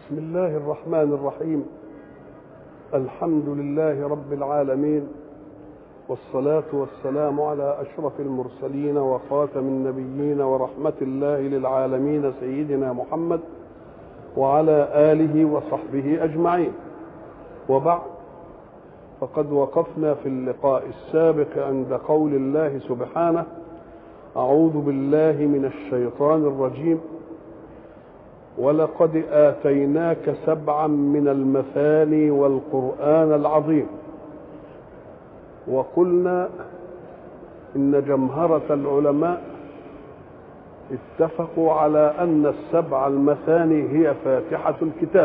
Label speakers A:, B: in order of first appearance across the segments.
A: بسم الله الرحمن الرحيم الحمد لله رب العالمين والصلاة والسلام على أشرف المرسلين وخاتم النبيين ورحمة الله للعالمين سيدنا محمد وعلى آله وصحبه أجمعين وبعد فقد وقفنا في اللقاء السابق عند قول الله سبحانه أعوذ بالله من الشيطان الرجيم ولقد آتيناك سبعا من المثاني والقرآن العظيم وقلنا إن جمهرة العلماء اتفقوا على أن السبع المثاني هي فاتحة الكتاب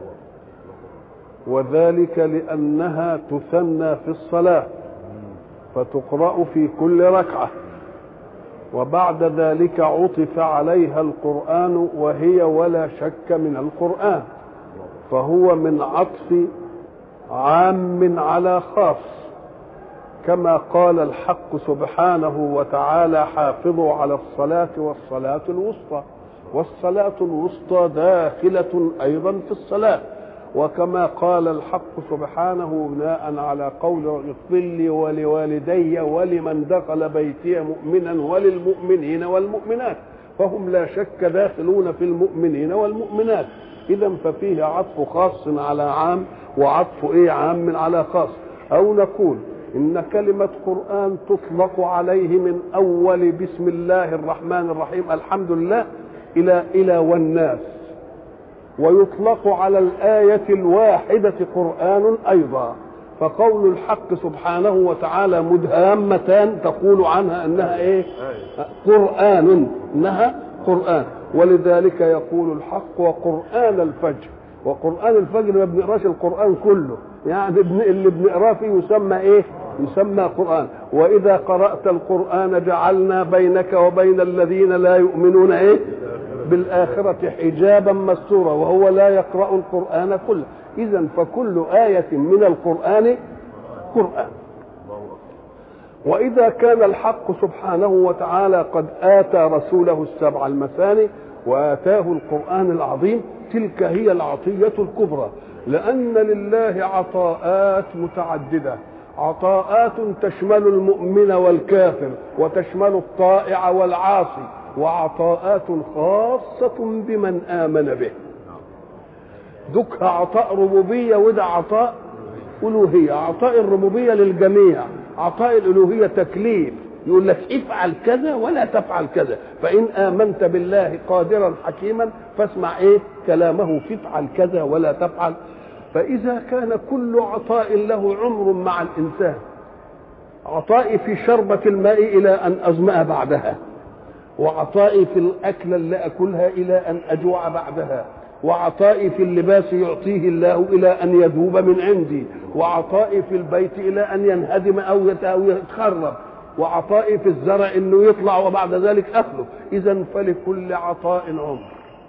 A: وذلك لأنها تثنى في الصلاة فتقرأ في كل ركعة وبعد ذلك عطف عليها القرآن وهي ولا شك من القرآن فهو من عطف عام على خاص كما قال الحق سبحانه وتعالى حافظوا على الصلاة والصلاة الوسطى والصلاة الوسطى داخلة أيضا في الصلاة وكما قال الحق سبحانه بناء على قول اغفر لي ولوالدي ولمن دخل بيتي مؤمنا وللمؤمنين والمؤمنات فهم لا شك داخلون في المؤمنين والمؤمنات اذا ففيه عطف خاص على عام وعطف ايه عام على خاص او نقول ان كلمه قران تطلق عليه من اول بسم الله الرحمن الرحيم الحمد لله الى الى والناس ويطلق على الآية الواحدة قرآن أيضا فقول الحق سبحانه وتعالى مدهامتان تقول عنها أنها إيه قرآن إنها قرآن ولذلك يقول الحق وقرآن الفجر وقرآن الفجر ما بنقراش القرآن كله يعني اللي بنقراه فيه يسمى إيه يسمى قرآن وإذا قرأت القرآن جعلنا بينك وبين الذين لا يؤمنون إيه بالآخرة حجابا مستورا وهو لا يقرأ القرآن كله إذا فكل آية من القرآن قرآن وإذا كان الحق سبحانه وتعالى قد آتى رسوله السبع المثاني وآتاه القرآن العظيم تلك هي العطية الكبرى لأن لله عطاءات متعددة عطاءات تشمل المؤمن والكافر وتشمل الطائع والعاصي وعطاءات خاصة بمن آمن به ذكها عطاء ربوبية وده عطاء ألوهية عطاء الربوبية للجميع عطاء الألوهية تكليف يقول لك افعل كذا ولا تفعل كذا فإن آمنت بالله قادرا حكيما فاسمع إيه كلامه فافعل كذا ولا تفعل فإذا كان كل عطاء له عمر مع الإنسان عطائي في شربة الماء إلى أن أظمأ بعدها وعطائي في الأكل اللي أكلها إلى أن أجوع بعدها وعطائي في اللباس يعطيه الله إلى أن يذوب من عندي وعطائي في البيت إلى أن ينهدم أو يتخرب وعطائي في الزرع أنه يطلع وبعد ذلك أكله إذا فلكل عطاء عمر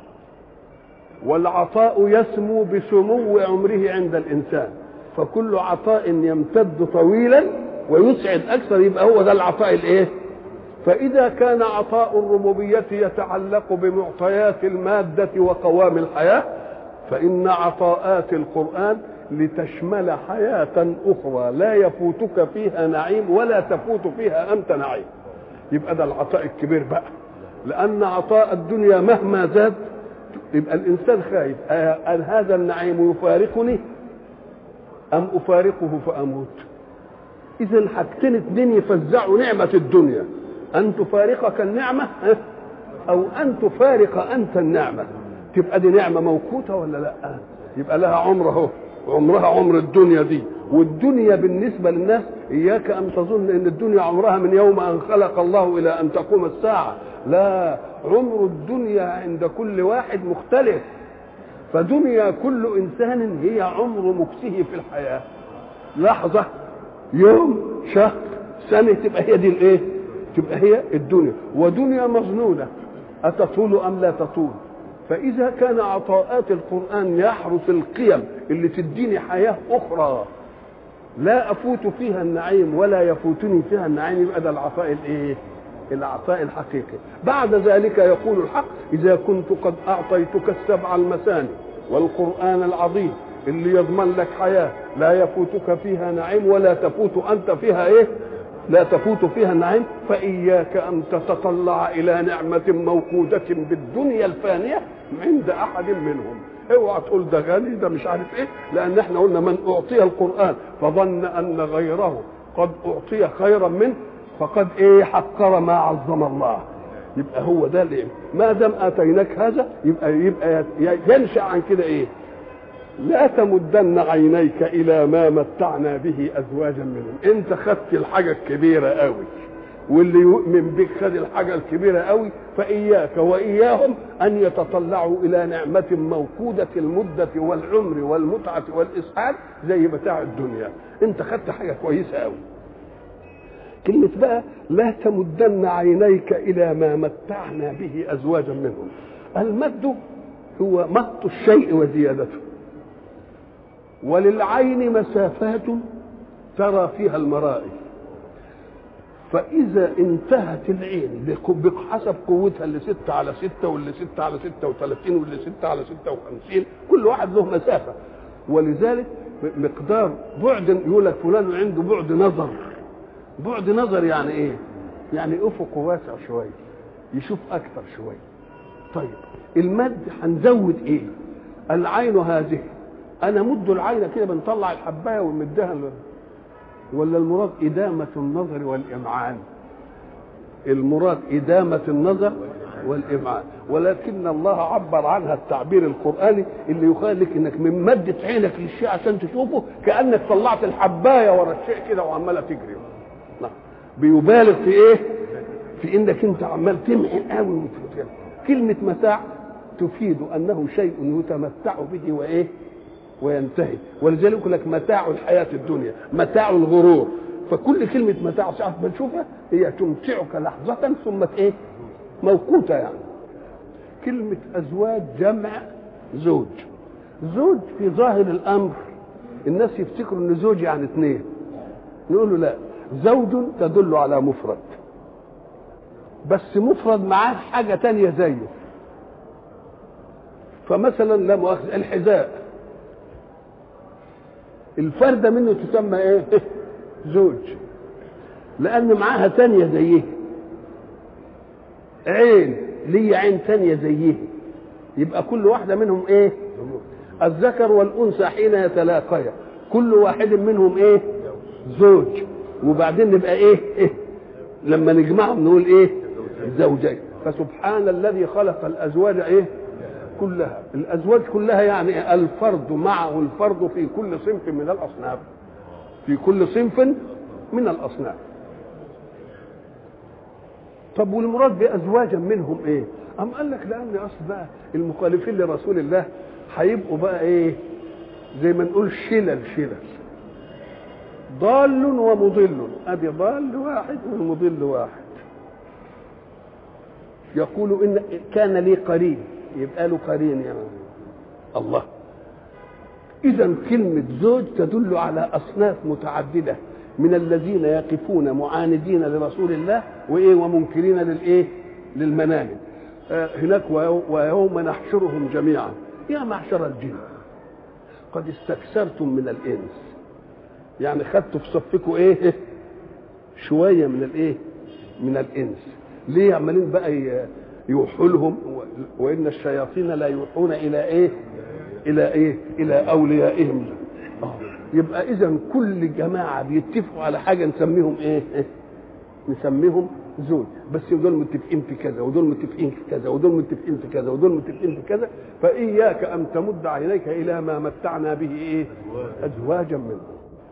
A: والعطاء يسمو بسمو عمره عند الإنسان فكل عطاء يمتد طويلا ويسعد أكثر يبقى هو ده العطاء الإيه؟ فإذا كان عطاء الربوبية يتعلق بمعطيات المادة وقوام الحياة فإن عطاءات القرآن لتشمل حياة أخرى لا يفوتك فيها نعيم ولا تفوت فيها أنت نعيم يبقى ده العطاء الكبير بقى لأن عطاء الدنيا مهما زاد يبقى الإنسان خايف أن هذا النعيم يفارقني أم أفارقه فأموت إذا حاجتين اتنين يفزعوا نعمة الدنيا أن تفارقك النعمة أو أن تفارق أنت النعمة تبقى دي نعمة موقوتة ولا لا يبقى لها عمر اهو عمرها عمر الدنيا دي والدنيا بالنسبة للناس إياك أن تظن أن الدنيا عمرها من يوم أن خلق الله إلى أن تقوم الساعة لا عمر الدنيا عند كل واحد مختلف فدنيا كل إنسان هي عمر مكسه في الحياة لحظة يوم شهر سنة تبقى هي دي الإيه تبقى هي الدنيا ودنيا مظنونة أتطول أم لا تطول فإذا كان عطاءات القرآن يحرس القيم اللي تديني حياة أخرى لا أفوت فيها النعيم ولا يفوتني فيها النعيم يبقى ده العطاء الإيه؟ العطاء الحقيقي بعد ذلك يقول الحق إذا كنت قد أعطيتك السبع المثاني والقرآن العظيم اللي يضمن لك حياة لا يفوتك فيها نعيم ولا تفوت أنت فيها إيه لا تفوت فيها النعيم فإياك أن تتطلع إلى نعمة موقودة بالدنيا الفانية عند أحد منهم اوعى تقول ده غني ده مش عارف ايه لان احنا قلنا من اعطي القران فظن ان غيره قد اعطي خيرا منه فقد ايه حقر ما عظم الله يبقى هو ده اللي ما دام اتيناك هذا يبقى يبقى ينشا عن كده ايه لا تمدن عينيك الى ما متعنا به ازواجا منهم انت خدت الحاجه الكبيره قوي واللي يؤمن بك خد الحاجه الكبيره قوي فاياك واياهم ان يتطلعوا الى نعمه موقوده المده والعمر والمتعه والاسعاد زي بتاع الدنيا انت خدت حاجه كويسه قوي كلمة بقى لا تمدن عينيك إلى ما متعنا به أزواجا منهم المد هو مط الشيء وزيادته وللعين مسافات ترى فيها المرائي فإذا انتهت العين بحسب قوتها اللي ستة على ستة واللي ستة على ستة وثلاثين واللي ستة على ستة وخمسين كل واحد له مسافة ولذلك مقدار بعد يقول لك فلان عنده بعد نظر بعد نظر يعني ايه يعني افقه واسع شويه يشوف اكثر شويه طيب المد هنزود ايه العين هذه انا مد العين كده بنطلع الحبايه ونمدها ولا المراد إدامة النظر والإمعان المراد إدامة النظر والإمعان ولكن الله عبر عنها التعبير القرآني اللي يخليك إنك من مدة عينك للشيء عشان تشوفه كأنك طلعت الحباية ورا الشيء كده وعمالة تجري نعم بيبالغ في إيه؟ في إنك أنت عمال تمحن قوي كلمة متاع تفيد أنه شيء يتمتع به وإيه؟ وينتهي ولذلك يقول لك متاع الحياة الدنيا متاع الغرور فكل كلمة متاع ساعة ما تشوفها هي تمتعك لحظة ثم ايه موقوتة يعني كلمة أزواج جمع زوج زوج في ظاهر الأمر الناس يفتكروا إن زوج يعني اثنين نقول له لا زوج تدل على مفرد بس مفرد معاه حاجة تانية زيه فمثلا لا مؤاخذة الحذاء الفردة منه تسمى ايه زوج لان معاها تانية زيه عين ليه عين تانية زيه يبقى كل واحدة منهم ايه الذكر والانثى حين يتلاقيا كل واحد منهم ايه زوج وبعدين نبقى ايه, إيه؟ لما نجمعهم نقول ايه زوجين فسبحان الذي خلق الازواج ايه كلها الازواج كلها يعني الفرد معه الفرد في كل صنف من الاصناف في كل صنف من الاصناف طب والمراد بازواجا منهم ايه ام قال لك لان اصل بقى المخالفين لرسول الله هيبقوا بقى ايه زي ما نقول شلل شلل ضال ومضل ادي ضال واحد والمضل واحد يقول ان كان لي قرين يبقى له قرين يعني الله اذا كلمه زوج تدل على اصناف متعدده من الذين يقفون معاندين لرسول الله وايه ومنكرين للايه للمناهج آه هناك ويوم نحشرهم جميعا يا معشر الجن قد استكثرتم من الانس يعني خدتوا في صفكم ايه شويه من الايه من الانس ليه عمالين بقى يوحوا لهم وان الشياطين لا يوحون الى ايه الى ايه الى اوليائهم آه. يبقى اذا كل جماعه بيتفقوا على حاجه نسميهم ايه نسميهم زوج بس دول متفقين في كذا ودول متفقين في كذا ودول متفقين في كذا ودول متفقين في كذا فاياك ان تمد عينيك الى ما متعنا به ايه ازواجا منهم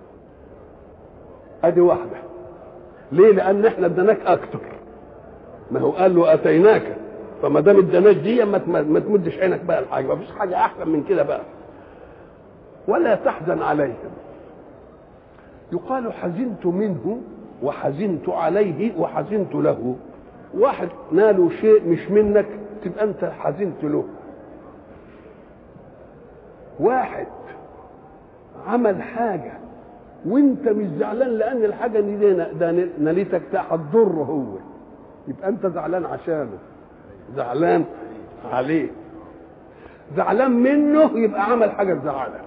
A: ادي واحده ليه لان احنا اديناك اكتر ما هو قال له اتيناك فما دام اداناك دي ما ما تمدش عينك بقى الحاجه ما فيش حاجه احسن من كده بقى ولا تحزن عليهم يقال حزنت منه وحزنت عليه وحزنت له واحد ناله شيء مش منك تبقى انت حزنت له واحد عمل حاجه وانت مش زعلان لان الحاجه دي ده نالتك هتضره هو يبقى انت زعلان عشانه زعلان عليه زعلان منه يبقى عمل حاجه تزعلك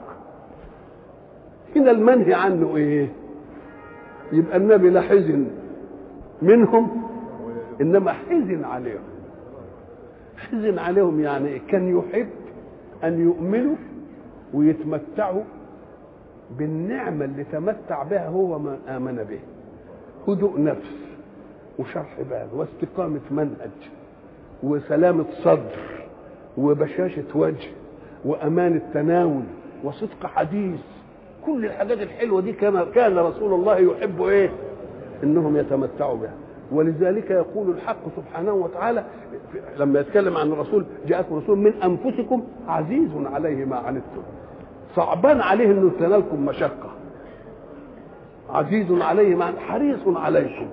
A: هنا المنهي عنه ايه يبقى النبي لا حزن منهم انما حزن عليهم حزن عليهم يعني كان يحب ان يؤمنوا ويتمتعوا بالنعمه اللي تمتع بها هو من امن به هدوء نفس وشرح بال واستقامه منهج وسلامه صدر وبشاشه وجه وامان التناول وصدق حديث كل الحاجات الحلوه دي كما كان رسول الله يحب ايه انهم يتمتعوا بها ولذلك يقول الحق سبحانه وتعالى لما يتكلم عن الرسول جاءكم رسول من انفسكم عزيز عليه ما عنتم صعبان عليه انه تنالكم مشقه عزيز عليه ما حريص عليكم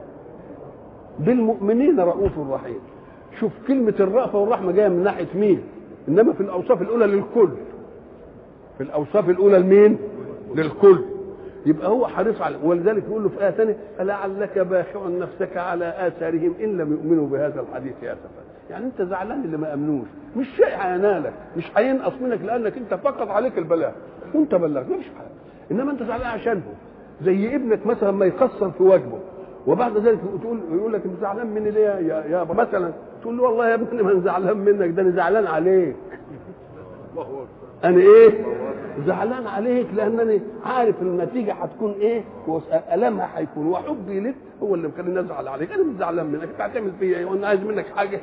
A: بالمؤمنين رؤوف رحيم شوف كلمة الرأفة والرحمة جاية من ناحية مين إنما في الأوصاف الأولى للكل في الأوصاف الأولى لمين للكل يبقى هو حريص على ولذلك يقول له في آية ثانية فلعلك باخع نفسك على آثارهم إن لم يؤمنوا بهذا الحديث أسفا يعني أنت زعلان اللي ما أمنوش مش شيء هينالك مش هينقص منك لأنك أنت فقط عليك البلاء وأنت بلغت مش حاجة إنما أنت زعلان عشانه زي ابنك مثلا ما يقصر في واجبه وبعد ذلك تقول يقول لك انت زعلان مني ليه يا يا مثلا تقول له والله يا ابني ما انا زعلان منك ده انا زعلان عليك انا ايه زعلان عليك لانني عارف ان النتيجه هتكون ايه والمها هيكون وحبي لك هو اللي مخليني ازعل عليك انا مش زعلان منك انت هتعمل فيا ايه وانا عايز منك حاجه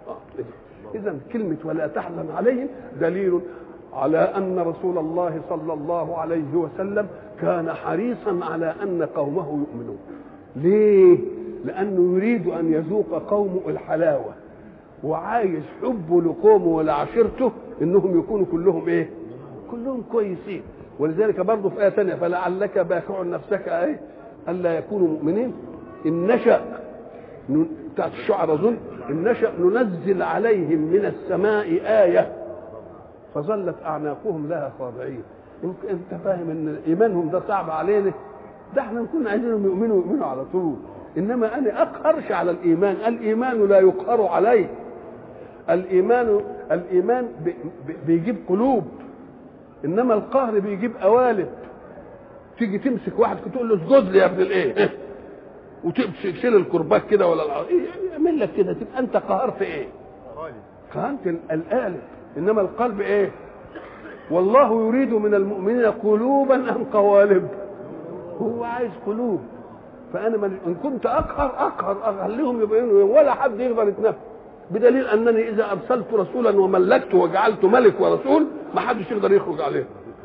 A: اذا كلمه ولا تحزن عليهم دليل على ان رسول الله صلى الله عليه وسلم كان حريصا على ان قومه يؤمنون ليه لانه يريد ان يذوق قومه الحلاوه وعايز حبه لقومه ولعشيرته انهم يكونوا كلهم ايه كلهم كويسين ولذلك برضه في ايه ثانيه فلعلك باخع نفسك ايه الا يكونوا مؤمنين ان نشا بتاعت الشعر اظن ان نشا ننزل عليهم من السماء ايه فظلت اعناقهم لها خاضعين يمكن انت فاهم ان ايمانهم ده صعب علينا ده احنا نكون عايزينهم يؤمنوا يؤمنوا على طول انما انا اقهرش على الايمان الايمان لا يقهر عليه الايمان الايمان بيجيب قلوب انما القهر بيجيب قوالب تيجي تمسك واحد تقول له اسجد لي يا ابن الايه وتشيل الكرباج كده ولا يعمل لك كده تبقى انت قهرت ايه قهرت القالب انما القلب ايه والله يريد من المؤمنين قلوبا ام قوالب هو عايز قلوب فانا من ان كنت اقهر اقهر اخليهم يبقوا ولا حد يقدر يتنفس بدليل انني اذا ارسلت رسولا وملكته وجعلته ملك ورسول ما حدش يقدر يخرج عليه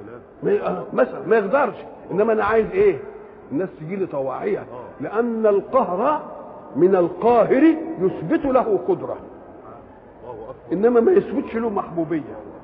A: مثلا ما يقدرش انما انا عايز ايه الناس تجي لي طواعيه لان القهر من القاهر يثبت له قدره انما ما يثبتش له محبوبيه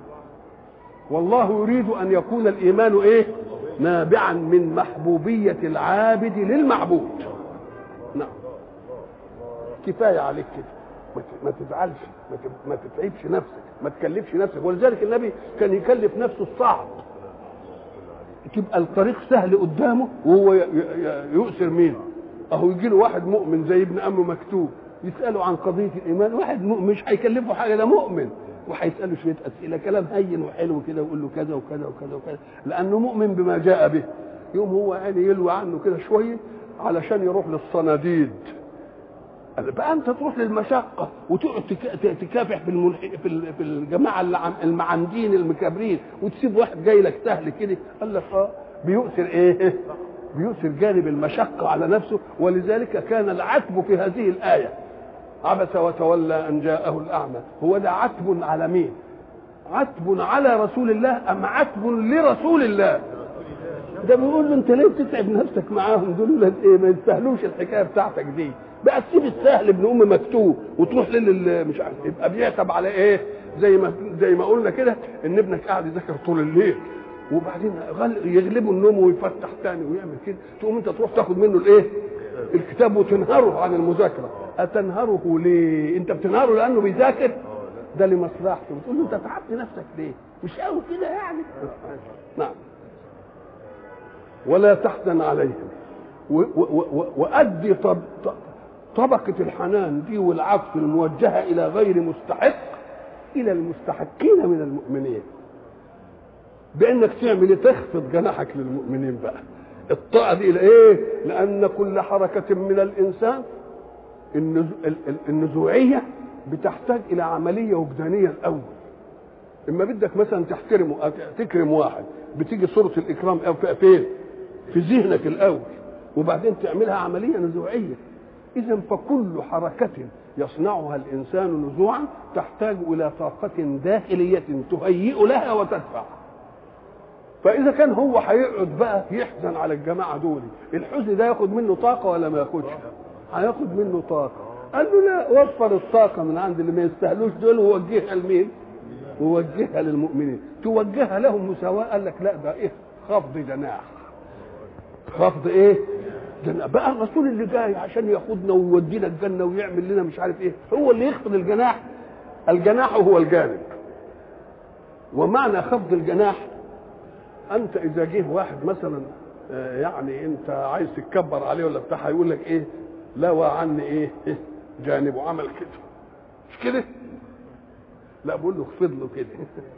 A: والله يريد ان يكون الايمان ايه نابعا من محبوبيه العابد للمعبود نعم كفايه عليك كده ما تزعلش ما تتعبش نفسك ما تكلفش نفسك ولذلك النبي كان يكلف نفسه الصعب تبقى الطريق سهل قدامه وهو يؤثر مين اهو يجي له واحد مؤمن زي ابن امه مكتوب يساله عن قضيه الايمان واحد مؤمن مش هيكلفه حاجه ده مؤمن وهيساله شويه اسئله كلام هين وحلو كده ويقول له كذا وكذا وكذا وكذا لانه مؤمن بما جاء به يوم هو يعني يلوى عنه كده شويه علشان يروح للصناديد بقى انت تروح للمشقه وتقعد تكافح في الملح... في في الجماعه المعندين المكابرين وتسيب واحد جاي لك سهل كده قال لك اه بيؤثر ايه؟ بيؤثر جانب المشقه على نفسه ولذلك كان العتب في هذه الايه عبس وتولى ان جاءه الاعمى هو ده عتب على مين؟ عتب على رسول الله ام عتب لرسول الله؟ ده بيقول له انت ليه بتتعب نفسك معاهم دول ايه ما يستاهلوش الحكايه بتاعتك دي بقى تسيب السهل ابن ام مكتوب وتروح لل مش عارف يبقى بيعتب على ايه زي ما زي ما قلنا كده ان ابنك قاعد يذاكر طول الليل وبعدين يغلبه النوم ويفتح تاني ويعمل كده تقوم انت تروح تاخد منه الايه الكتاب وتنهره عن المذاكره اتنهره ليه انت بتنهره لانه بيذاكر ده لمصلحته بتقول له انت تعبت نفسك ليه مش قوي كده يعني نعم ولا تحزن عليهم وأدي طب طبقة الحنان دي والعطف الموجهة إلى غير مستحق الى المستحقين من المؤمنين بانك تعمل ايه تخفض جناحك للمؤمنين بقى الطاعه دي ايه لان كل حركه من الانسان النزوعيه بتحتاج الى عمليه وجدانيه الاول اما بدك مثلا تحترم تكرم واحد بتيجي صوره الاكرام فين في ذهنك الاول وبعدين تعملها عمليه نزوعيه اذا فكل حركه يصنعها الانسان نزوعا تحتاج الى طاقه داخليه تهيئ لها وتدفع فاذا كان هو هيقعد بقى يحزن على الجماعه دول الحزن ده ياخد منه طاقه ولا ما ياخدش هياخد منه طاقه قال له لا وفر الطاقه من عند اللي ما يستاهلوش دول ووجهها لمين ووجهها للمؤمنين توجهها لهم مساواه قال لك لا ده ايه خفض جناح خفض ايه جناح بقى الرسول اللي جاي عشان ياخدنا ويودينا الجنه ويعمل لنا مش عارف ايه هو اللي يخفض الجناح الجناح هو الجانب ومعنى خفض الجناح انت اذا جه واحد مثلا يعني انت عايز تتكبر عليه ولا بتاع هيقول لك ايه لا عني ايه جانبه عمل كده مش كده لا بقول له اخفض له كده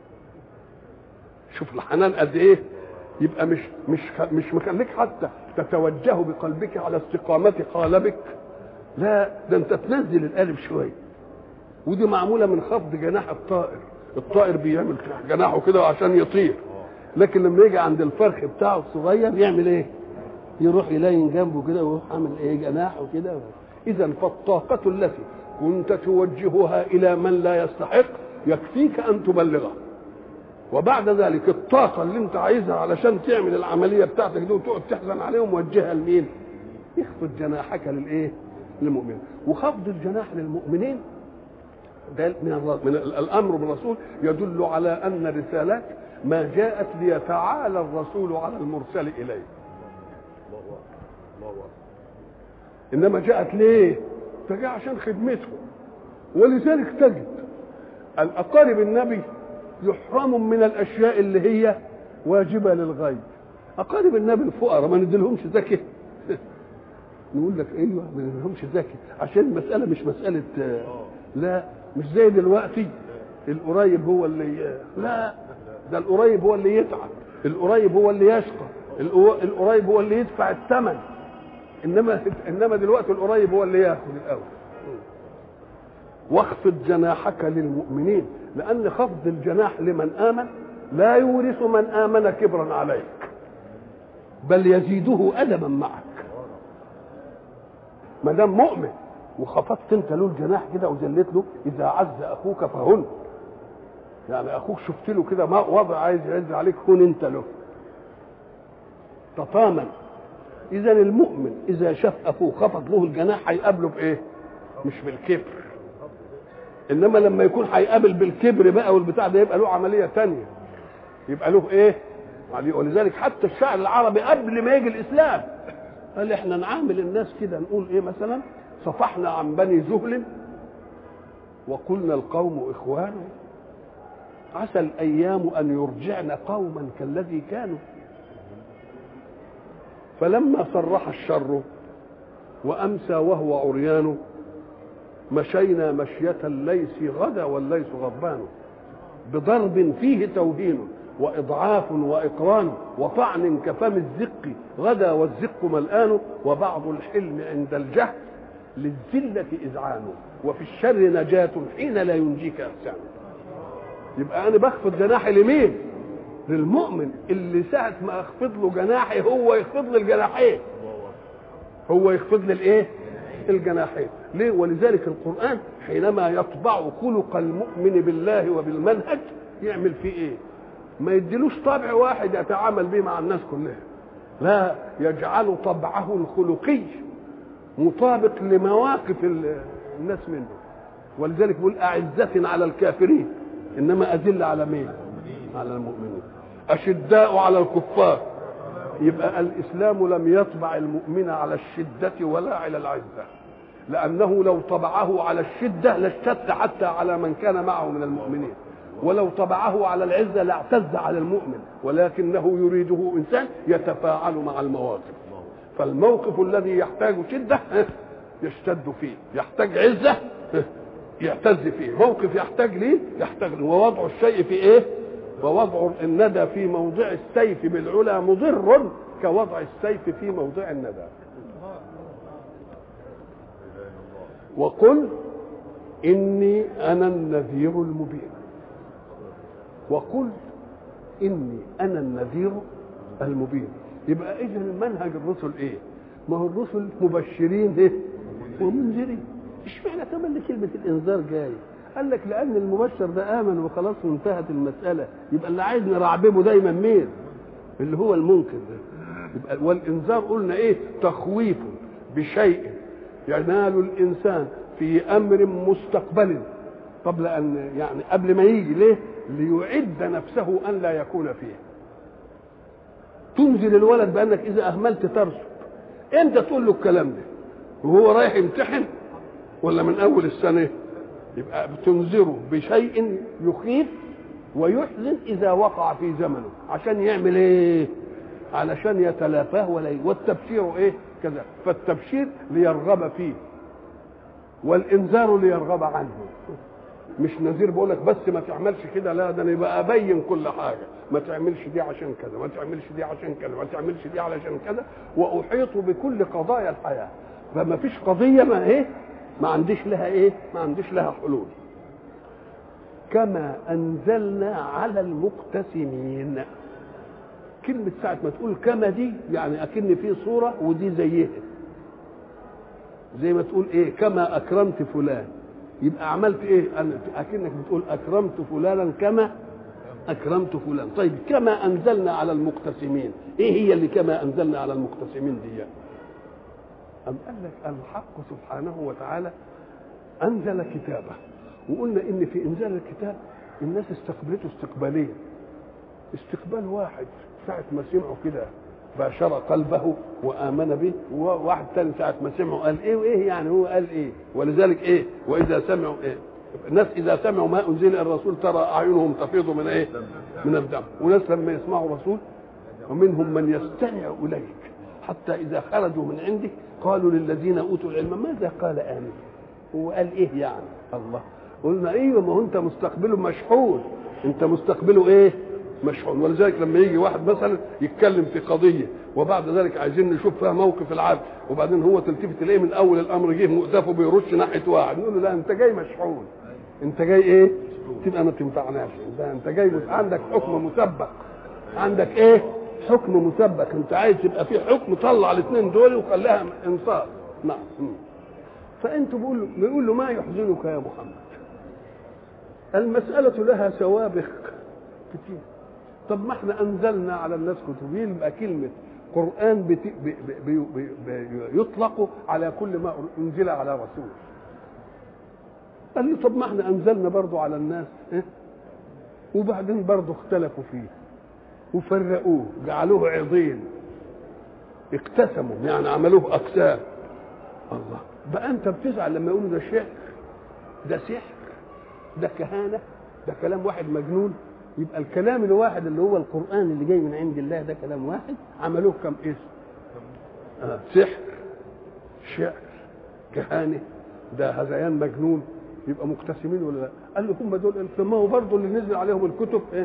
A: شوف الحنان قد ايه يبقى مش مش مش مخليك حتى تتوجه بقلبك على استقامة قالبك لا ده انت تنزل القالب شويه ودي معموله من خفض جناح الطائر الطائر بيعمل جناحه كده عشان يطير لكن لما يجي عند الفرخ بتاعه الصغير يعمل ايه يروح يلاين جنبه كده ويروح عامل ايه جناحه كده اذا فالطاقه التي كنت توجهها الى من لا يستحق يكفيك ان تبلغه وبعد ذلك الطاقة اللي انت عايزها علشان تعمل العملية بتاعتك دي وتقعد تحزن عليهم وجهها لمين؟ اخفض جناحك للايه؟ للمؤمنين وخفض الجناح للمؤمنين ده من, من الامر بالرسول يدل على ان الرسالات ما جاءت ليتعالى الرسول على المرسل اليه انما جاءت ليه فجاء عشان خدمته ولذلك تجد الاقارب النبي يحرم من الاشياء اللي هي واجبه للغيب اقارب النبي الفقراء ما نديلهمش زكاه نقول لك ايوه ما نديلهمش زكاه عشان المساله مش مساله لا مش زي دلوقتي القريب هو اللي لا ده القريب هو اللي يتعب القريب هو اللي يشقى القريب هو اللي يدفع الثمن انما انما دلوقتي القريب هو اللي ياخذ الاول واخفض جناحك للمؤمنين لان خفض الجناح لمن امن لا يورث من امن كبرا عليك بل يزيده ادبا معك ما دام مؤمن وخفضت انت له الجناح كده وذليت له اذا عز اخوك فهن يعني اخوك شفت له كده ما وضع عايز يعز عليك هن انت له تطامن اذا المؤمن اذا شاف اخوه خفض له الجناح هيقابله بايه مش بالكبر انما لما يكون هيقابل بالكبر بقى والبتاع ده يبقى له عمليه تانية يبقى له ايه ولذلك حتى الشعر العربي قبل ما يجي الاسلام قال احنا نعامل الناس كده نقول ايه مثلا صفحنا عن بني زهل وقلنا القوم اخوان عسى الايام ان يرجعن قوما كالذي كانوا فلما صرح الشر وامسى وهو عريان مشينا مشية الليث غدا والليث غضبان بضرب فيه توهين وإضعاف وإقران وطعن كفم الزق غدا والزق ملآن وبعض الحلم عند الجهل للذلة إذعان وفي الشر نجاة حين لا ينجيك إحسان يبقى أنا بخفض جناحي لمين؟ للمؤمن اللي ساعة ما أخفض له جناحي هو يخفض لي الجناحين هو يخفض لي الإيه؟ الجناحين ليه ولذلك القرآن حينما يطبع خلق المؤمن بالله وبالمنهج يعمل فيه ايه ما يديلوش طبع واحد يتعامل به مع الناس كلها لا يجعل طبعه الخلقي مطابق لمواقف الناس منه ولذلك بيقول أعزة على الكافرين إنما أذل على مين؟ على المؤمنين أشداء على الكفار يبقى الإسلام لم يطبع المؤمن على الشدة ولا على العزة لأنه لو طبعه على الشدة لاشتد حتى على من كان معه من المؤمنين ولو طبعه على العزة لاعتز على المؤمن ولكنه يريده إنسان يتفاعل مع المواقف فالموقف الذي يحتاج شدة يشتد فيه يحتاج عزة يعتز فيه موقف يحتاج ليه يحتاج له ووضع الشيء في ايه ووضع الندى في موضع السيف بالعلا مضر كوضع السيف في موضع الندى وقل إني أنا النذير المبين وقل إني أنا النذير المبين يبقى إذا منهج الرسل إيه؟ ما هو الرسل مبشرين إيه؟ ومنذرين اشمعنى كمان كلمة الإنذار جاي؟ قال لك لأن المبشر ده آمن وخلاص وانتهت المسألة يبقى اللي عايز نرعببه دايما مين؟ اللي هو المنكر ده يبقى والإنذار قلنا إيه؟ تخويف بشيء ينال الإنسان في امر مستقبل قبل ان يعني قبل ما يجي ليه؟ ليعد نفسه ان لا يكون فيه. تنزل الولد بانك اذا اهملت ترسب. انت تقول له الكلام ده وهو رايح يمتحن ولا من اول السنه؟ يبقى بتنذره بشيء يخيف ويحزن اذا وقع في زمنه عشان يعمل ايه؟ علشان يتلافاه ولا والتبشير ايه؟ كذا فالتبشير ليرغب فيه والانذار ليرغب عنه مش نذير بقول لك بس ما تعملش كده لا ده انا يبقى ابين كل حاجه ما تعملش دي عشان كذا ما تعملش دي عشان كذا ما تعملش دي علشان كذا واحيط بكل قضايا الحياه فما فيش قضيه ما ايه ما عنديش لها ايه ما عنديش لها حلول كما انزلنا على المقتسمين كلمة ساعة ما تقول كما دي يعني أكن في صورة ودي زيها زي ما تقول ايه كما اكرمت فلان يبقى عملت ايه اكنك بتقول اكرمت فلانا كما اكرمت فلان طيب كما انزلنا على المقتسمين ايه هي اللي كما انزلنا على المقتسمين دي أم قال لك الحق سبحانه وتعالى انزل كتابه وقلنا ان في انزال الكتاب الناس استقبلته استقباليا استقبال واحد ساعة ما سمعوا كده باشر قلبه وامن به وواحد ثاني ساعه ما سمعوا قال ايه وايه يعني هو قال ايه ولذلك ايه واذا سمعوا ايه الناس اذا سمعوا ما انزل الى الرسول ترى اعينهم تفيض من ايه من الدم وناس لما يسمعوا الرسول ومنهم من يستمع اليك حتى اذا خرجوا من عندك قالوا للذين اوتوا العلم ماذا قال امن هو قال ايه يعني الله قلنا ايوه ما هو انت مستقبله مشحون انت مستقبله ايه مشحون ولذلك لما يجي واحد مثلا يتكلم في قضيه وبعد ذلك عايزين نشوف فيها موقف العدل وبعدين هو تلتفت تلاقيه من اول الامر جه مؤدفه بيرش ناحيه واحد نقول له لا انت جاي مشحون انت جاي ايه؟ تبقى ما تنفعناش ده انت جاي عندك حكم مسبق عندك ايه؟ حكم مسبق انت عايز تبقى في حكم طلع الاثنين دول وخليها انصاف نعم فانتوا بيقولوا بيقول له ما يحزنك يا محمد المسألة لها سوابق كتير طب ما احنا انزلنا على الناس كتب يبقى كلمه قران بت... ب... ب... ب... ب... يطلق على كل ما انزل على رسول قال لي طب ما احنا انزلنا برضو على الناس إيه؟ وبعدين برضو اختلفوا فيه وفرقوه جعلوه عظيم اقتسموا يعني عملوه اقسام الله بقى انت بتزعل لما يقولوا ده شعر ده سحر ده كهانه ده كلام واحد مجنون يبقى الكلام الواحد اللي هو القرآن اللي جاي من عند الله ده كلام واحد عملوه كم اسم آه. سحر شعر كهانة ده هذيان مجنون يبقى مقتسمين ولا لا قال له هم دول ما هو برضه اللي نزل عليهم الكتب ايه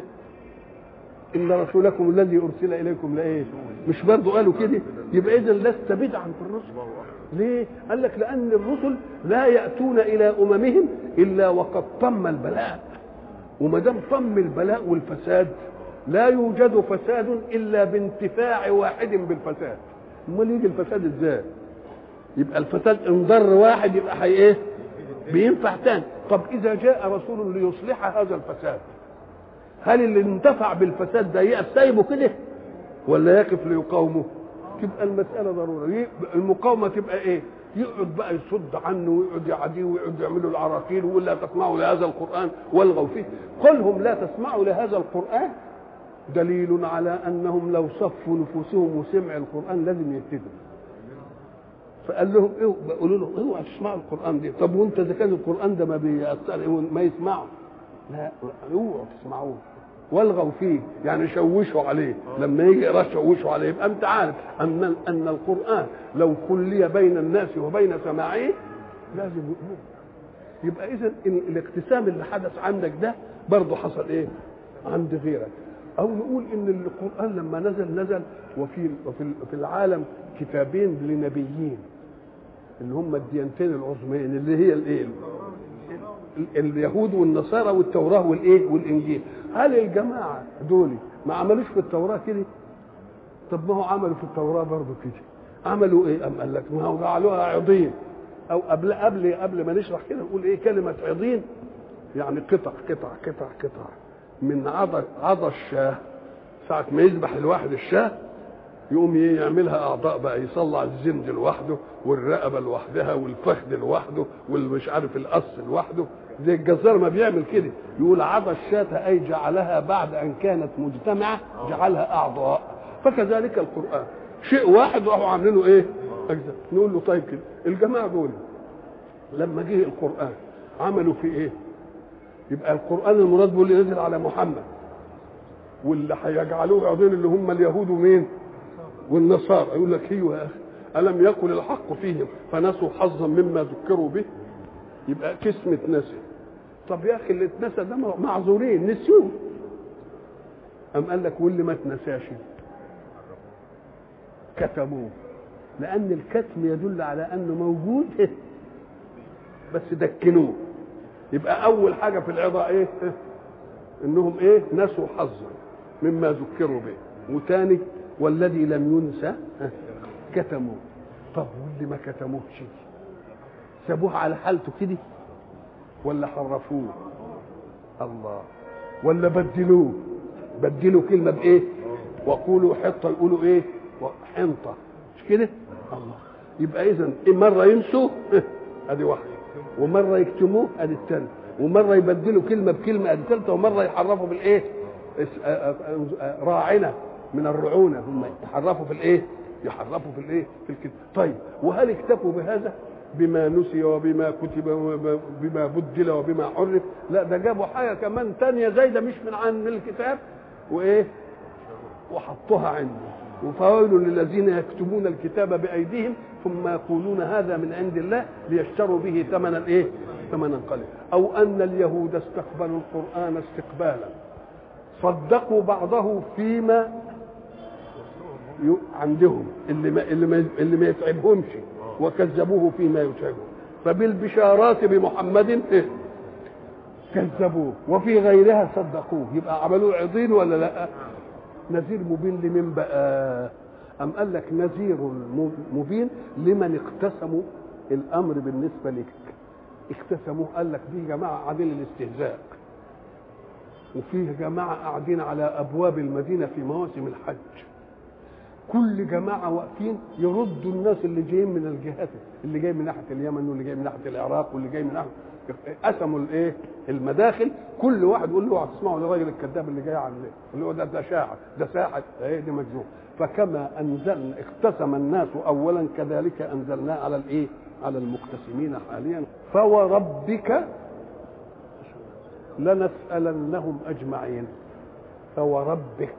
A: ان رسولكم الذي ارسل اليكم لايه مش برضه قالوا كده يبقى اذا لست بدعا في الرسل ليه قال لك لان الرسل لا ياتون الى اممهم الا وقد تم البلاء وما دام طم البلاء والفساد لا يوجد فساد الا بانتفاع واحد بالفساد امال يجي الفساد ازاي يبقى الفساد انضر واحد يبقى حي ايه بينفع تاني طب اذا جاء رسول ليصلح هذا الفساد هل اللي انتفع بالفساد ده يقف سايبه كده ولا يقف ليقاومه تبقى المساله ضروره المقاومه تبقى ايه يقعد بقى يصد عنه ويقعد يعديه ويقعد يعملوا العراقيل ويقول لا تسمعوا لهذا القران والغوا فيه قلهم لا تسمعوا لهذا القران دليل على انهم لو صفوا نفوسهم وسمع القران لازم يهتدوا فقال لهم ايه بيقولوا له اوعى تسمعوا القران ده طب وانت اذا كان القران ده ما بيأثر ما يسمعوا لا اوعوا تسمعوه والغوا فيه يعني شوشوا عليه لما يجي يقرا شوشوا عليه يبقى انت عارف ان ان القران لو خلي بين الناس وبين سماعه لازم يؤمنوا يبقى اذا الاقتسام اللي حدث عندك ده برضه حصل ايه عند غيرك او نقول ان القران لما نزل نزل وفي وفي في العالم كتابين لنبيين اللي هم الديانتين العظمين اللي هي الايه اليهود والنصارى والتوراه والايه والانجيل هل الجماعه دول ما عملوش في التوراه كده طب ما هو عملوا في التوراه برضه كده عملوا ايه ام قال لك ما هو جعلوها عضين او قبل قبل قبل ما نشرح كده نقول ايه كلمه عضين يعني قطع قطع قطع قطع من عضى عضى الشاه ساعة ما يذبح الواحد الشاه يقوم ايه يعملها اعضاء بقى يصلع الزند لوحده والرقبه لوحدها والفخذ لوحده والمش عارف القص لوحده زي الجزار ما بيعمل كده يقول عضى الشاة اي جعلها بعد ان كانت مجتمعه جعلها اعضاء فكذلك القران شيء واحد راحوا عاملينه ايه أجزاء. نقول له طيب كده الجماعه دول لما جه القران عملوا في ايه يبقى القران المراد به اللي نزل على محمد واللي هيجعلوه عضين اللي هم اليهود ومين والنصارى يقول لك ايوه يا اخي الم يكن الحق فيهم فنسوا حظا مما ذكروا به يبقى قسمة نسي طب يا اخي اللي اتنسى ده معذورين نسيوه أم قال لك واللي ما اتنساش كتموه لأن الكتم يدل على أنه موجود بس دكنوه يبقى أول حاجة في العظة إيه؟ إنهم إيه؟ نسوا حظا مما ذكروا به وتاني والذي لم ينسى كتموه طب واللي ما كتموهش سابوه على حالته كده ولا حرفوه الله ولا بدلوه بدلوا كلمه بايه وقولوا حطه يقولوا ايه حنطه مش كده الله يبقى اذا مره ينسوا ادي واحده ومره يكتموه ادي الثانيه ومره يبدلوا كلمه بكلمه ادي الثالثه ومره يحرفوا بالايه راعنه من الرعونه هم يحرفوا في الايه يحرفوا في الايه في الكتاب طيب وهل اكتفوا بهذا بما نسي وبما كتب وبما بدل وبما حرف لا ده جابوا حاجه كمان تانية زايده مش من عن الكتاب وايه وحطوها عنده وفويل للذين يكتبون الكتاب بايديهم ثم يقولون هذا من عند الله ليشتروا به ثمنا ايه ثمنا قليلا او ان اليهود استقبلوا القران استقبالا صدقوا بعضه فيما عندهم اللي ما اللي ما اللي ما يتعبهمش وكذبوه فيما يتعبهم فبالبشارات بمحمد كذبوه وفي غيرها صدقوه يبقى عملوه عظيم ولا لا نذير مبين لمن بقى أم قال لك نذير مبين لمن اقتسموا الأمر بالنسبة لك اقتسموه قال لك دي جماعة قاعدين للاستهزاء وفيه جماعة قاعدين على أبواب المدينة في مواسم الحج كل جماعة واقفين يردوا الناس اللي جايين من الجهات اللي جاي من ناحية اليمن واللي جاي من ناحية العراق واللي جاي من ناحية قسموا الايه المداخل كل واحد يقول له هتسمعوا للراجل الكذاب اللي جاي على اللي هو ده ده شاعر ده ساحر ايه دي مجنون فكما انزلنا اقتسم الناس اولا كذلك انزلنا على الايه على المقتسمين حاليا فوربك لنسألنهم أجمعين فوربك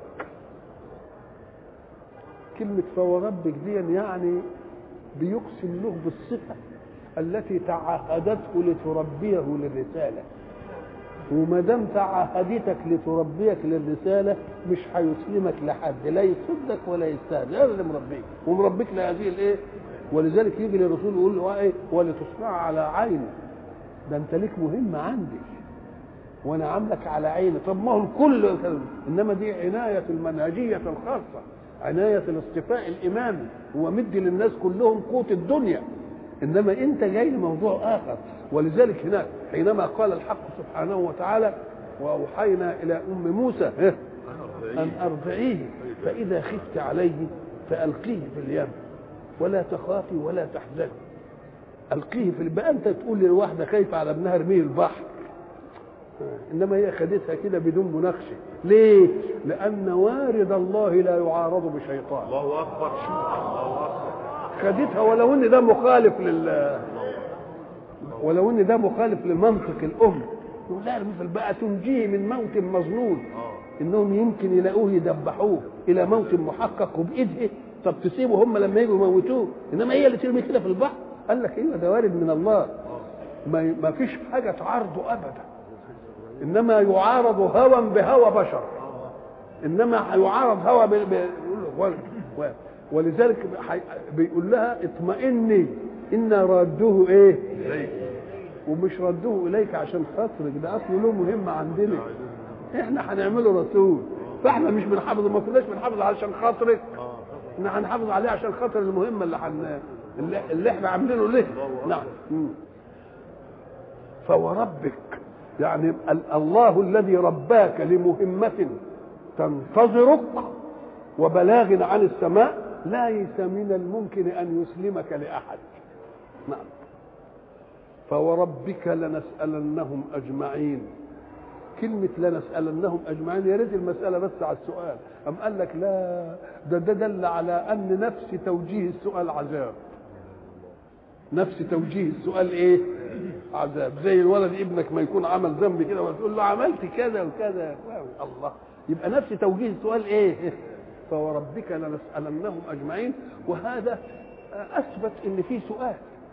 A: كلمة فوربك دي يعني بيقسم له بالصفة التي تعهدته لتربيه للرسالة وما دام تعهدتك لتربيك للرسالة مش هيسلمك لحد لا يصدك ولا يستهزئ هذا اللي مربيك ومربيك لهذه الايه ولذلك يجي للرسول يقول له ايه ولتصنع على عيني ده انت ليك مهمة عندي وانا عاملك على عيني طب ما هو الكل انما دي عناية المنهجية الخاصة عناية الاصطفاء الإمامي هو مدي للناس كلهم قوت الدنيا إنما أنت جاي لموضوع آخر ولذلك هناك حينما قال الحق سبحانه وتعالى وأوحينا إلى أم موسى أن أرضعيه فإذا خفت عليه فألقيه في اليم ولا تخافي ولا تحزني ألقيه في بقى أنت تقول لواحدة خايفة على ابنها ارميه البحر انما هي خدتها كده بدون مناقشه ليه لان وارد الله لا يعارض بشيطان
B: الله اكبر الله اكبر
A: خدتها ولو ان ده مخالف لل ولو ان ده مخالف لمنطق الام يقول لا بقى تنجيه من موت مظنون انهم يمكن يلاقوه يدبحوه الى موت محقق وبايده طب تسيبوا هم لما يجوا يموتوه انما هي اللي ترمي كده في البحر قال لك ايوه ده وارد من الله ما ما فيش حاجه تعارضه ابدا انما يعارض هوى بهوى بشر انما يعارض هوى ب... ب... يقول له و... و... ولذلك حي... بيقول لها اطمئني انا رادوه ايه ومش ردوه اليك عشان خاطرك ده اصله له مهمه عندنا احنا هنعمله رسول فاحنا مش بنحافظ ما كناش بنحافظ علشان خاطرك احنا هنحافظ عليه عشان خاطر المهمه اللي حن... اللي, اللي احنا عاملينه ليه نعم مم. فوربك يعني ال- الله الذي رباك لمهمة تنتظرك وبلاغ عن السماء ليس من الممكن أن يسلمك لأحد نعم فوربك لنسألنهم أجمعين كلمة لنسألنهم أجمعين يا ريت المسألة بس على السؤال أم قال لك لا ده ده دل على أن نفس توجيه السؤال عذاب نفس توجيه السؤال ايه عذاب زي الولد ابنك ما يكون عمل ذنب كده وتقول له عملت كذا وكذا الله يبقى نفس توجيه السؤال ايه فوربك لنسألنهم أجمعين وهذا أثبت إن في سؤال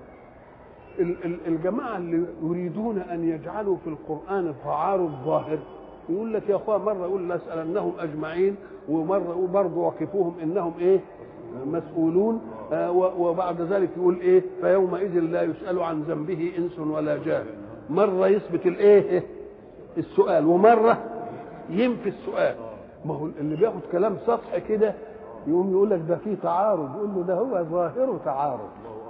A: ال- ال- الجماعة اللي يريدون أن يجعلوا في القرآن تعارض ظاهر يقول لك يا أخوان مرة يقول لنسألنهم أجمعين ومرة برضه وقفوهم إنهم إيه مسؤولون آه، و- وبعد ذلك يقول إيه فيومئذ لا يسأل عن ذنبه إنس ولا جان مرة يثبت الإيه السؤال ومرة ينفي السؤال ما هو اللي بياخد كلام سطحي كده يقوم يقول لك ده فيه تعارض يقول له ده هو ظاهره تعارض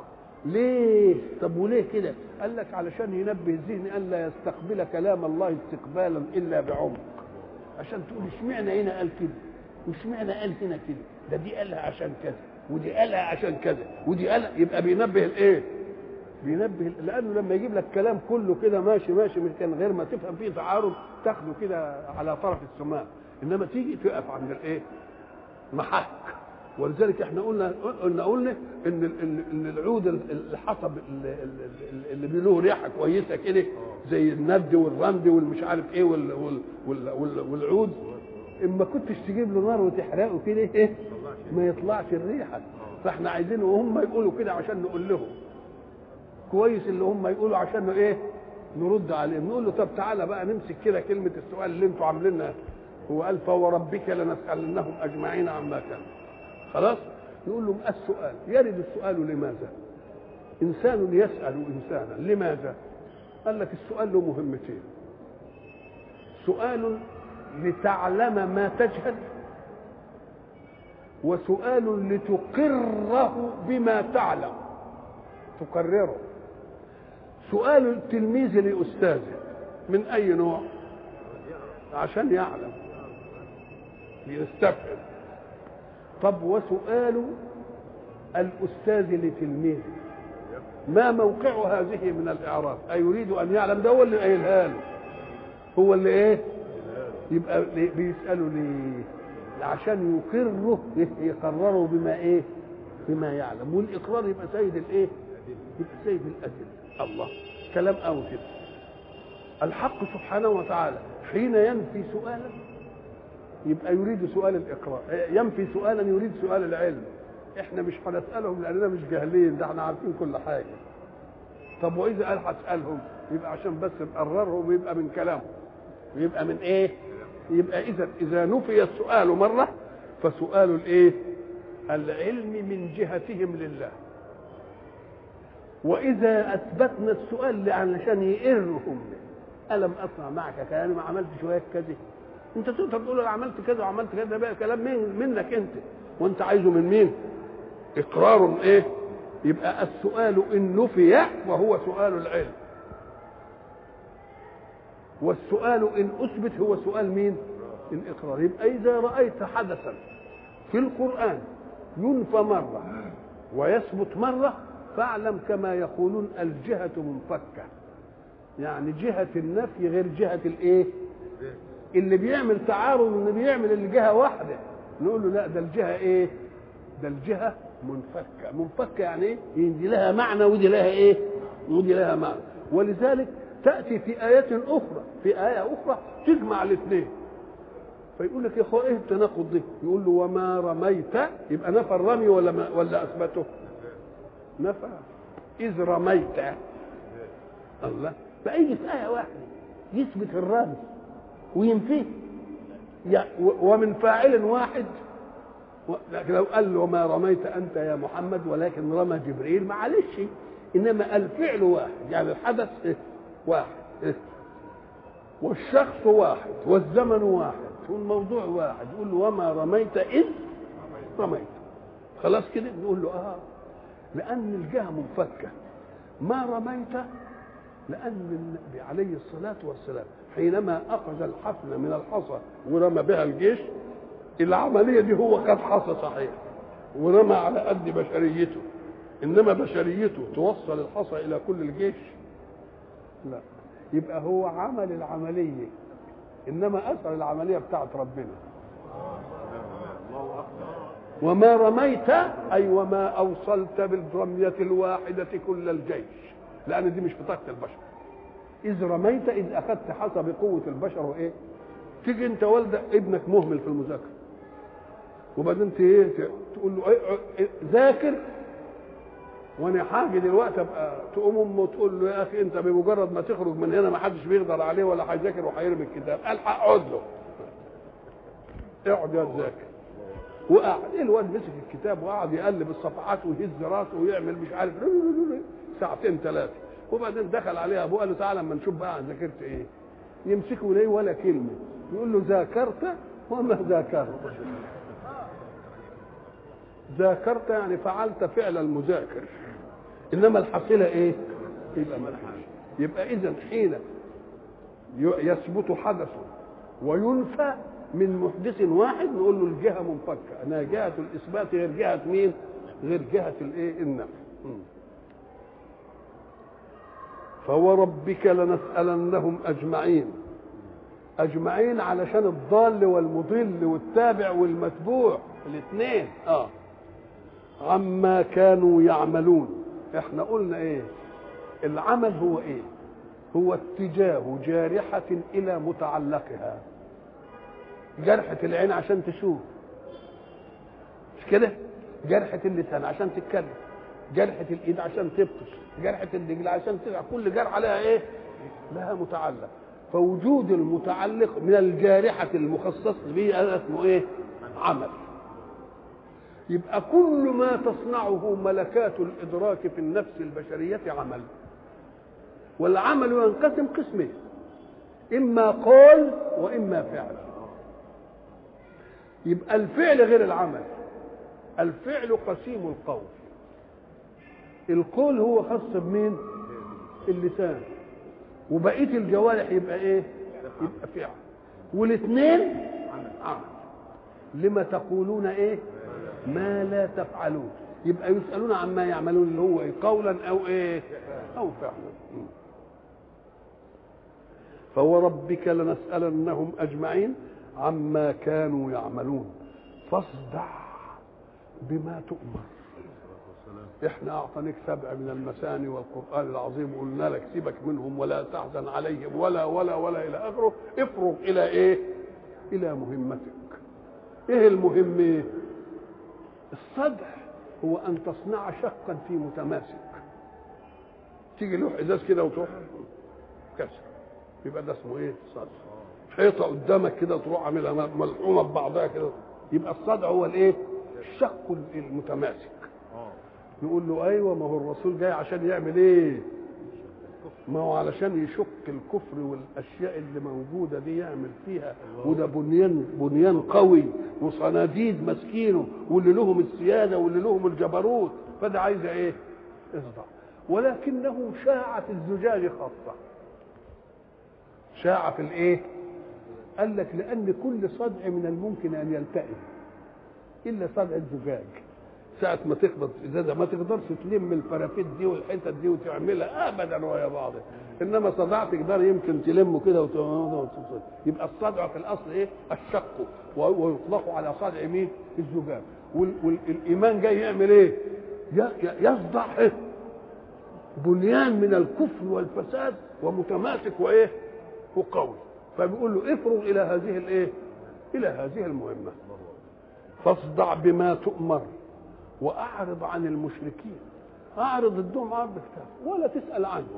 A: ليه طب وليه كده قال لك علشان ينبه الذهن ان لا يستقبل كلام الله استقبالا الا بعمق عشان تقول اشمعنى هنا قال كده واشمعنى قال هنا كده ده دي قالها عشان كذا ودي قالها عشان كذا ودي قالها يبقى بينبه الايه بينبه لانه لما يجيب لك كلام كله كده ماشي ماشي مش كان غير ما تفهم فيه تعارض تاخده كده على طرف السماء انما تيجي تقف عند الايه محك ولذلك احنا قلنا قلنا قلنا ان ال- ان ان العود ال- الحطب ال- ال- ال- اللي له ريحه كويسه كده زي الند والرمد والمش عارف ايه وال وال وال وال والعود اما كنتش تجيب له نار وتحرقه كده ايه ما يطلعش الريحه فاحنا عايزينه وهم يقولوا كده عشان نقول لهم كويس اللي هم يقولوا عشان ايه نرد عليهم نقول له طب تعالى بقى نمسك كده كلمه السؤال اللي انتوا عاملينها هو قال فوربك لنسالنهم اجمعين عما كانوا خلاص نقول لهم السؤال يرد السؤال لماذا انسان يسال انسانا لماذا قال لك السؤال له مهمتين سؤال لتعلم ما تجهل وسؤال لتقره بما تعلم تقرره سؤال التلميذ لأستاذه من أي نوع عشان يعلم يستفهم طب وسؤال الأستاذ لتلميذه ما موقع هذه من الإعراب أيريد أن يعلم ده هو اللي قايلها له هو اللي إيه يبقى ليه- بيسأله ليه عشان يقره يقرره بما إيه بما يعلم والإقرار يبقى سيد الإيه يبقى سيد الأدلة الله كلام قوي كده الحق سبحانه وتعالى حين ينفي سؤالا يبقى يريد سؤال الاقرار ينفي سؤالا يريد سؤال العلم احنا مش هنسالهم لاننا مش جاهلين ده احنا عارفين كل حاجه طب واذا قال هسالهم يبقى عشان بس نقررهم ويبقى من كلامهم ويبقى من ايه يبقى اذا اذا نفي السؤال مره فسؤال الايه العلم من جهتهم لله واذا اثبتنا السؤال علشان يقرهم الم اصنع معك كلامي ما عملتش وياك كذا انت تقدر تقول انا عملت كذا وعملت كذا ده بقى كلام من منك انت وانت عايزه من مين اقرار ايه يبقى السؤال ان نفي وهو سؤال العلم والسؤال ان اثبت هو سؤال مين الاقرار يبقى اذا رايت حدثا في القران ينفى مره ويثبت مره فاعلم كما يقولون الجهه منفكه يعني جهه النفي غير جهه الايه اللي بيعمل تعارض اللي بيعمل الجهه واحده نقول له لا ده الجهه ايه ده الجهه منفكه منفكه يعني ايه دي لها معنى ودي لها ايه ودي لها معنى ولذلك تاتي في ايات اخرى في ايه اخرى تجمع الاثنين فيقول لك يا اخويا ايه التناقض ده يقول له وما رميت يبقى نفى الرمي ولا ما ولا اثبته نفى اذ رميت الله فأي في آية واحدة يثبت الرمي وينفيه يا- و- ومن فاعل واحد و- لكن لو قال له وما رميت أنت يا محمد ولكن رمى جبريل معلش إنما الفعل واحد يعني الحدث إيه؟ واحد إيه؟ والشخص واحد والزمن واحد والموضوع واحد يقول له وما رميت إذ رميت خلاص كده نقول له اه لأن الجهة منفكة ما رميت لأن النبي عليه الصلاة والسلام حينما أخذ الحفنة من الحصى ورمى بها الجيش العملية دي هو خد حصى صحيح ورمى على قد بشريته إنما بشريته توصل الحصى إلى كل الجيش لا يبقى هو عمل العملية إنما أثر العملية بتاعت ربنا
B: الله اكبر
A: وما رميت أي وما أوصلت بالرمية الواحدة كل الجيش لأن دي مش بطاقة البشر إذ رميت إذ أخذت حسب قوة البشر وإيه تيجي أنت والدك ابنك مهمل في المذاكرة وبعدين انت ايه ت- تقول له إيه إيه ذاكر وانا حاجه دلوقتي ابقى تقوم امه تقول له يا اخي انت بمجرد ما تخرج من هنا ما حدش بيقدر عليه ولا هيذاكر وهيرمي الكتاب الحق اقعد له اقعد يا تذاكر وقعد ايه الواد مسك الكتاب وقعد يقلب الصفحات ويهز راسه ويعمل مش عارف ساعتين ثلاثه وبعدين دخل عليه ابوه قال له تعالى اما نشوف بقى ذاكرت ايه يمسكه ليه ولا كلمه يقول له ذاكرت وما ذاكرت ذاكرت يعني فعلت فعل المذاكر انما الحصيله ايه يبقى ملحش يبقى اذا حين ي- يثبت حدث وينفى من محدث واحد نقول له الجهه منفكه انها جهه الاثبات غير جهه مين غير جهه الايه النفي م. فوربك لنسالنهم اجمعين اجمعين علشان الضال والمضل والتابع والمتبوع الاثنين اه عما كانوا يعملون احنا قلنا ايه العمل هو ايه هو اتجاه جارحة إلى متعلقها جرحة العين عشان تشوف مش كده جرحة اللسان عشان تتكلم جرحة الإيد عشان تبطش جرحة الرجل عشان تلعب كل جرحة لها إيه لها متعلق فوجود المتعلق من الجارحة المخصص به هذا اسمه إيه عمل يبقى كل ما تصنعه ملكات الإدراك في النفس البشرية عمل والعمل ينقسم قسمين إما قول وإما فعل يبقى الفعل غير العمل الفعل قسيم القول القول هو خاص بمين اللسان وبقيه الجوارح يبقى ايه يبقى فعل والاثنين عمل لما تقولون ايه ما لا تفعلون يبقى يسالون عما يعملون اللي هو إيه؟ قولا او ايه او فعلا م. فوربك لنسالنهم اجمعين عما كانوا يعملون فاصدع بما تؤمر احنا اعطيناك سبع من المثاني والقران العظيم وقلنا لك سيبك منهم ولا تحزن عليهم ولا ولا ولا الى اخره افرغ الى ايه الى مهمتك ايه المهم ايه الصدع هو ان تصنع شقا في متماسك تيجي لوح ازاز كده وتروح كسر يبقى ده اسمه ايه صدع حيطه قدامك كده تروح عاملها ملحومه ببعضها كده يبقى الصدع هو الايه الشق المتماسك نقول له ايوه ما هو الرسول جاي عشان يعمل ايه ما هو علشان يشق الكفر والاشياء اللي موجوده دي يعمل فيها وده بنيان بنيان قوي وصناديد ماسكينه واللي لهم السياده واللي لهم الجبروت فده عايز ايه اصدع ولكنه شاع في الزجاج خاصه شاع في الايه قال لك لان كل صدع من الممكن ان يلتئم الا صدع الزجاج ساعة ما تخبط ازازة ما تقدرش تلم الفرافيت دي والحتت دي وتعملها ابدا ويا بعض انما صدعت تقدر يمكن تلمه كده وت... وت- يبقى الصدع في الاصل ايه الشق و- ويطلق على صدع مين الزجاج والايمان جاي يعمل ايه ي- ي- يصدع إيه؟ بنيان من الكفر والفساد ومتماسك وايه وقوي فبيقول له افرغ الى هذه الايه الى هذه المهمه فاصدع بما تؤمر واعرض عن المشركين اعرض الدهم عرض كتاب ولا تسال عنهم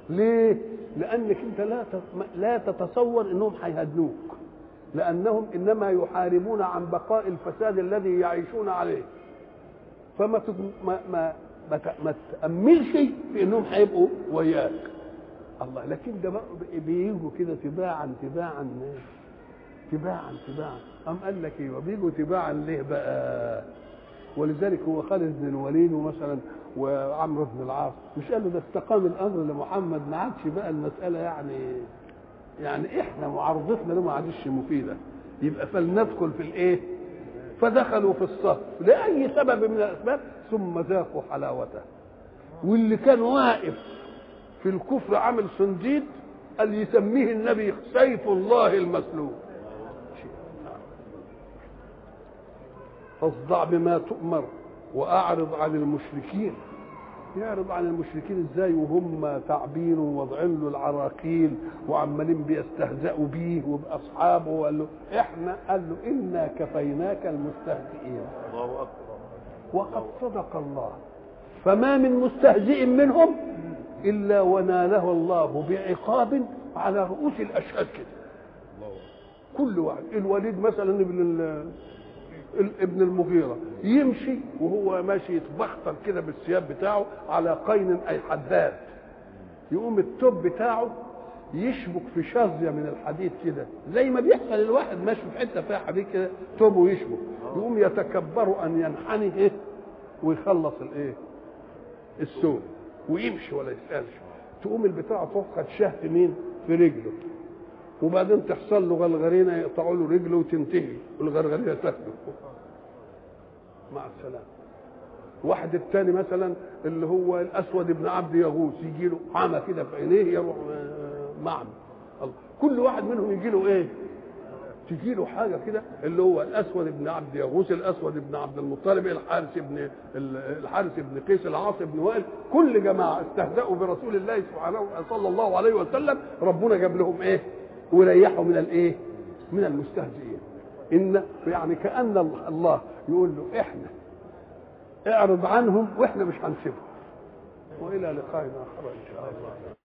A: ليه لانك انت لا لا تتصور انهم هيهدنوك لانهم انما يحاربون عن بقاء الفساد الذي يعيشون عليه فما ما ما ما, ما تاملش في انهم هيبقوا وياك الله لكن ده بيجوا كده تباعا تباعا تباعا تباعا أم قال لك ايه وبيجوا تباعا ليه بقى ولذلك هو خالد بن الوليد ومثلا وعمرو بن العاص مش قالوا ده استقام الامر لمحمد ما عادش بقى المساله يعني يعني احنا معارضتنا له ما عادش مفيده يبقى فلندخل في الايه فدخلوا في الصف لاي سبب من الاسباب ثم ذاقوا حلاوته واللي كان واقف في الكفر عامل صنديد قال يسميه النبي سيف الله المسلول فاصدع بما تؤمر واعرض عن المشركين يعرض عن المشركين ازاي وهم تعبين ووضعين له العراقيل وعمالين بيستهزئوا بيه وباصحابه وقال له احنا قال له انا كفيناك المستهزئين
B: الله اكبر
A: وقد صدق الله فما من مستهزئ منهم الا وناله الله بعقاب على رؤوس الاشهاد كده كل واحد الوليد مثلا ابن ابن المغيره يمشي وهو ماشي يتبختر كده بالثياب بتاعه على قين اي حداد يقوم التوب بتاعه يشبك في شظيه من الحديد كده زي ما بيحصل الواحد ماشي في حته فيها حديد كده توبه يشبك يقوم يتكبر ان ينحني ايه ويخلص الايه السوق ويمشي ولا يسالش تقوم البتاعه تفقد شهد مين في رجله وبعدين تحصل له غلغرينه يقطعوا له رجله وتنتهي والغرغرينه تاخده مع السلامه واحد الثاني مثلا اللي هو الاسود بن عبد يغوث يجي له عمى كده في عينيه يروح معمى كل واحد منهم يجي له ايه تجي له حاجه كده اللي هو الاسود بن عبد يغوث الاسود بن عبد المطلب الحارث بن الحارث بن قيس العاص بن وائل كل جماعه استهزأوا برسول الله سبحانه صلى الله عليه وسلم ربنا جاب لهم ايه وريحوا من الايه من المستهزئين ان يعني كان الله يقول له احنا اعرض عنهم واحنا مش هنسيبهم والى لقاء اخر ان شاء الله